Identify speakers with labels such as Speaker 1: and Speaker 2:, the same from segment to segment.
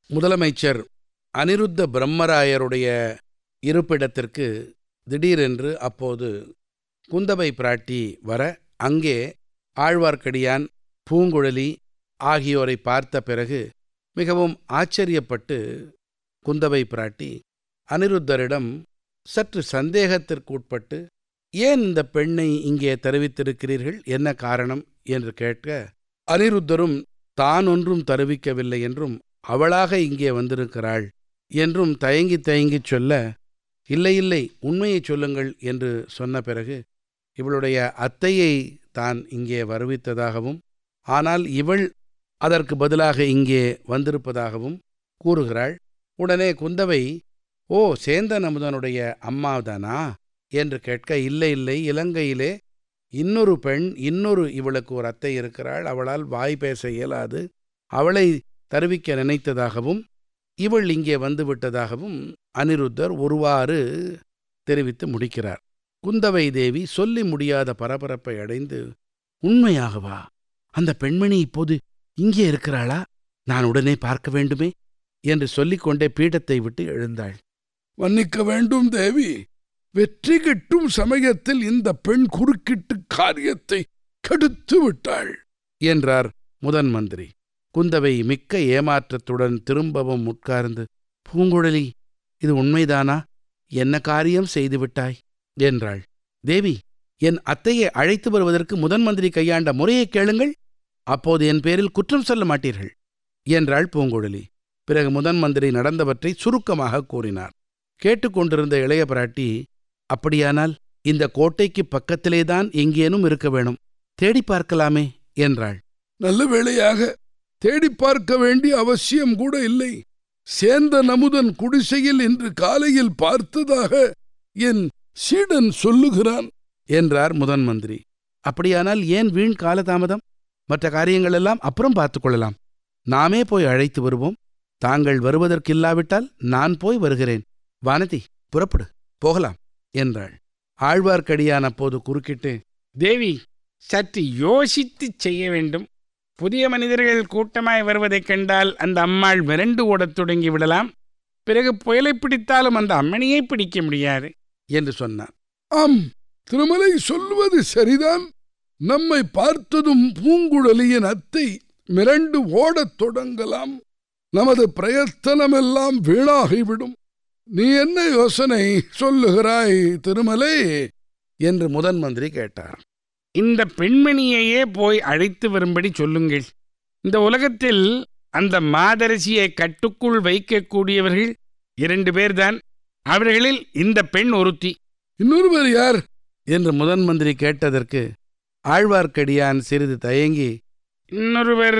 Speaker 1: முதலமைச்சர் அனிருத்த பிரம்மராயருடைய இருப்பிடத்திற்கு திடீரென்று அப்போது குந்தவை பிராட்டி வர அங்கே ஆழ்வார்க்கடியான் பூங்குழலி ஆகியோரை பார்த்த பிறகு மிகவும் ஆச்சரியப்பட்டு குந்தவை பிராட்டி அனிருத்தரிடம் சற்று சந்தேகத்திற்குட்பட்டு ஏன் இந்த பெண்ணை இங்கே தெரிவித்திருக்கிறீர்கள் என்ன காரணம் என்று கேட்க அனிருத்தரும் தான் ஒன்றும் தருவிக்கவில்லை என்றும் அவளாக இங்கே வந்திருக்கிறாள் என்றும் தயங்கி தயங்கிச் சொல்ல இல்லை இல்லை உண்மையைச் சொல்லுங்கள் என்று சொன்ன பிறகு இவளுடைய அத்தையை தான் இங்கே வருவித்ததாகவும் ஆனால் இவள் அதற்கு பதிலாக இங்கே வந்திருப்பதாகவும் கூறுகிறாள் உடனே குந்தவை ஓ சேந்தன் அமுதனுடைய அம்மாதானா என்று கேட்க இல்லை இல்லை இலங்கையிலே இன்னொரு பெண் இன்னொரு இவளுக்கு ஒரு அத்தை இருக்கிறாள் அவளால் வாய் பேச இயலாது அவளை தருவிக்க நினைத்ததாகவும் இவள் இங்கே வந்துவிட்டதாகவும் அனிருத்தர் ஒருவாறு தெரிவித்து முடிக்கிறார் குந்தவை தேவி சொல்லி முடியாத பரபரப்பை அடைந்து உண்மையாகவா அந்த பெண்மணி இப்போது இங்கே இருக்கிறாளா நான் உடனே பார்க்க வேண்டுமே என்று சொல்லிக்கொண்டே பீடத்தை விட்டு எழுந்தாள்
Speaker 2: மன்னிக்க வேண்டும் தேவி வெற்றி கிட்டும் சமயத்தில் இந்த பெண் குறுக்கிட்டு காரியத்தை கெடுத்து விட்டாள்
Speaker 1: என்றார் முதன் மந்திரி குந்தவை மிக்க ஏமாற்றத்துடன் திரும்பவும் உட்கார்ந்து பூங்குழலி இது உண்மைதானா என்ன காரியம் செய்துவிட்டாய் என்றாள் தேவி என் அத்தையை அழைத்து வருவதற்கு முதன் மந்திரி கையாண்ட முறையைக் கேளுங்கள் அப்போது என் பேரில் குற்றம் சொல்ல மாட்டீர்கள் என்றாள் பூங்குழலி பிறகு முதன் மந்திரி நடந்தவற்றை சுருக்கமாக கூறினார் கேட்டுக்கொண்டிருந்த இளைய பிராட்டி அப்படியானால் இந்த கோட்டைக்கு பக்கத்திலேதான் எங்கேனும் இருக்க வேணும் தேடி பார்க்கலாமே என்றாள்
Speaker 2: நல்ல வேளையாக தேடி பார்க்க வேண்டிய அவசியம் கூட இல்லை சேந்த நமுதன் குடிசையில் இன்று காலையில் பார்த்ததாக என் சீடன் சொல்லுகிறான்
Speaker 1: என்றார் முதன் மந்திரி அப்படியானால் ஏன் வீண் காலதாமதம் மற்ற காரியங்களெல்லாம் அப்புறம் பார்த்துக் கொள்ளலாம் நாமே போய் அழைத்து வருவோம் தாங்கள் வருவதற்கில்லாவிட்டால் நான் போய் வருகிறேன் வானதி புறப்படு போகலாம் என்றாள் ஆழ்வார்க்கடியான் அப்போது குறுக்கிட்டு
Speaker 3: தேவி சற்று யோசித்துச் செய்ய வேண்டும் புதிய மனிதர்கள் கூட்டமாய் வருவதைக் கண்டால் அந்த அம்மாள் மிரண்டு ஓடத் தொடங்கி விடலாம் பிறகு புயலை பிடித்தாலும் அந்த அம்மணியை பிடிக்க முடியாது
Speaker 1: என்று சொன்னான்
Speaker 2: ஆம் திருமலை சொல்லுவது சரிதான் நம்மை பார்த்ததும் பூங்குழலியின் அத்தை மிரண்டு ஓடத் தொடங்கலாம் நமது பிரயத்தனமெல்லாம் வீணாகிவிடும் நீ என்ன யோசனை சொல்லுகிறாய் திருமலை
Speaker 1: என்று முதன் மந்திரி கேட்டார்
Speaker 3: இந்த பெண்மணியையே போய் அழைத்து வரும்படி சொல்லுங்கள் இந்த உலகத்தில் அந்த மாதரசியை கட்டுக்குள் வைக்கக்கூடியவர்கள் இரண்டு பேர்தான் அவர்களில் இந்த பெண் ஒருத்தி
Speaker 2: இன்னொருவர் யார்
Speaker 1: என்று முதன் மந்திரி கேட்டதற்கு ஆழ்வார்க்கடியான் சிறிது தயங்கி
Speaker 3: இன்னொருவர்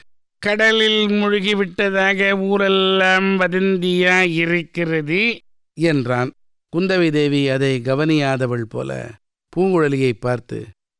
Speaker 3: கடலில் முழுகிவிட்டதாக ஊரெல்லாம் வதந்தியா இருக்கிறது
Speaker 1: என்றான் குந்தவி தேவி அதை கவனியாதவள் போல பூங்குழலியை பார்த்து